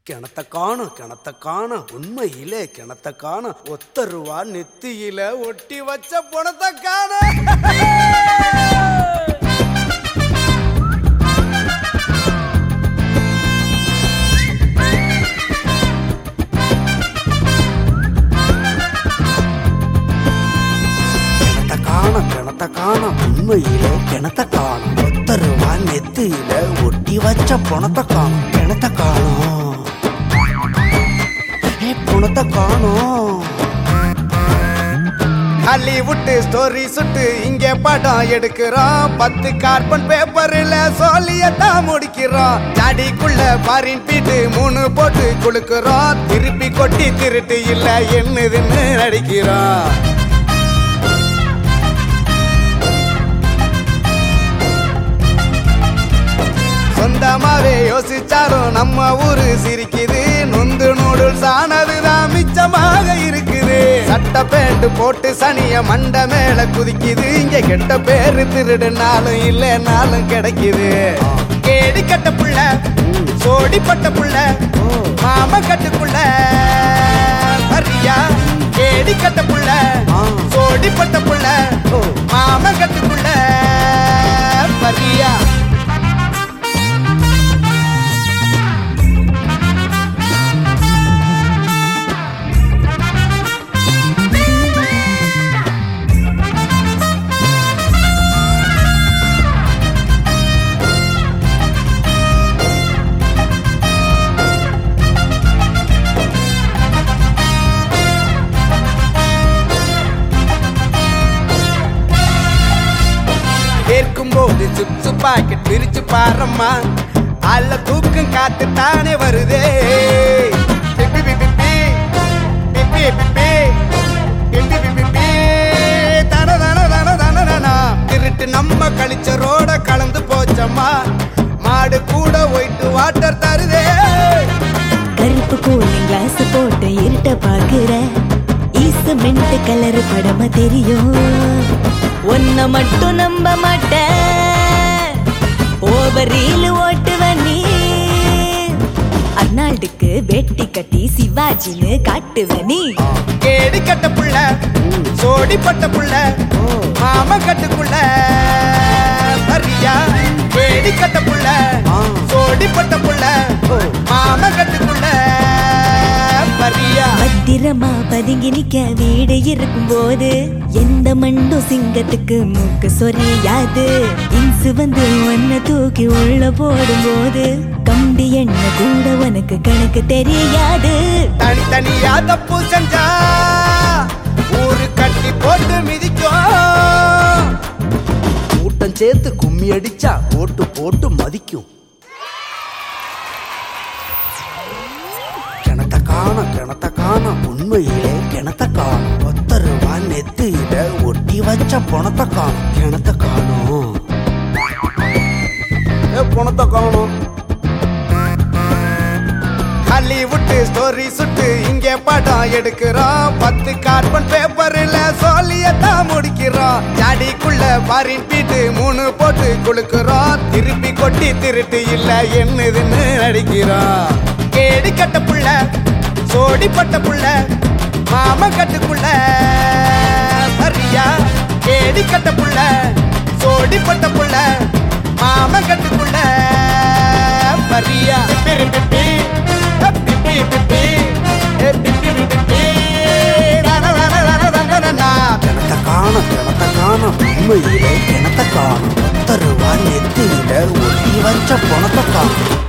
கிணத்த காணும் கிணத்த காணும் உண்மையிலே கிணத்த காணும் ஒத்த ரூபா நெத்தியில ஒட்டி வச்ச பணத்தை காணும் கிணத்த காணும் கிணத்த காணும் உண்மையிலே கிணத்த காணும் ஒத்த ரூபா நெத்தியில ஒட்டி வச்ச பணத்தை காணும் கிணத்த காணும் ஏ பணத்தை காணும் ஹாலிவுட் ஸ்டோரி சுட்டு இங்க படம் எடுக்கிறோம் பத்து கார்பன் பேப்பர்ல சொல்லியத்தான் முடிக்கிறோம் ஜாடிக்குள்ள பாரின் பீட்டு மூணு போட்டு குளுக்குறோம் திருப்பி கொட்டி திருட்டு இல்ல என்னதுன்னு நடிக்கிறோம் சொந்தமாவே யோசிச்சாலும் நம்ம ஊரு சிரிக்குது நொந்து நூடுல்ஸ் ஆனதுதான் மிச்சமாக இருக்குது சட்ட பேண்ட் போட்டு சனிய மண்ட மேல குதிக்குது இங்க கெட்ட பேரு திருடுனாலும் இல்லைனாலும் கிடைக்குது கேடி கட்ட புள்ள சோடி பட்ட புள்ள மாம கட்டுக்குள்ள வரியா கேடி கட்ட புள்ள சோடி பட்ட புள்ள மாம கட்டுக்குள்ள வரியா கேட்கும் போது சுப்சு பாக்கெட் பிரிச்சு பாரம்மா அல்ல தூக்கம் காத்து தானே வருதே பிப்பி பிப்பி பி, பிப்பி பிப்பி, பிப்பி பிப்பி பி, தன தன தன தன தனா. திருட்டு நம்ம கழிச்சரோட கலந்து போச்சம்மா மாடு கூட ஒயிட் வாட்டர் தருதே கருப்பு கூலிங் கிளாஸ் போட்டு இருட்ட பாக்குற ஈசமெண்ட் கலர் படமா தெரியும் ஒன்ன மட்டும் நம்ப மாட்டேன் ஓவரீல் ஓட்டுவ நீ அர்னால்டுக்கு வெட்டி கட்டி சிவாஜின்னு காட்டுவ நீ கேடி கட்ட புள்ள சோடி பட்ட புள்ள மாம கட்டுக்குள்ள வரியா கேடி கட்ட புள்ள சோடி பட்ட புள்ள மாம கட்டுக்குள்ள வரியா பத்திரமா பதுங்கி நிக்க வீடு இருக்கும் போது எந்த மண்டும் சிங்கத்துக்கு மூக்கு சொரியாது இன்சு வந்து ஒன்ன தூக்கி உள்ள போடும்போது கம்பி எண்ணெய் கூட உனக்கு கணக்கு தெரியாது தனித்தனியா தப்பு செஞ்சா ஊரு கட்டி போட்டு மிதிக்கும் கூட்டம் சேர்த்து கும்மி அடிச்சா ஓட்டு போட்டு மதிக்கும் கிணத்த காணோம் கிணத்த காணோம் உண்மையிலே கிணத்த காணோம் ஒத்த ரூபா நெத்தியில ஒட்டி வச்ச பணத்தை காணும் கிணத்த காணோம் ஏ பணத்தை காணோம் ஹாலிவுட் ஸ்டோரி சுட்டு இங்க படம் எடுக்கிறோம் பத்து கார்பன் பேப்பர்ல சொல்லியத்தான் முடிக்கிறோம் ஜாடிக்குள்ள பாரின் பீட்டு மூணு போட்டு குளுக்குறோம் திருப்பி கொட்டி திருட்டு இல்ல என்னதுன்னு நடிக்கிறோம் கேடி கட்ட புள்ள சோடி பட்ட புள்ள மாம கட்டுக்குள்ள வரியா கேடி கட்ட புள்ள சோடி பட்ட புள்ள மாம கட்டுக்குள்ள வரியா பிப்பி பிப்பி பிப்பி பிப்பி கிணத்த காணும் கிணத்த காணும் உண்மையிலே கிணத்த காணும் ஒத்த ரூபா நெத்தியில ஒட்டி வச்ச பணத்தை காணும்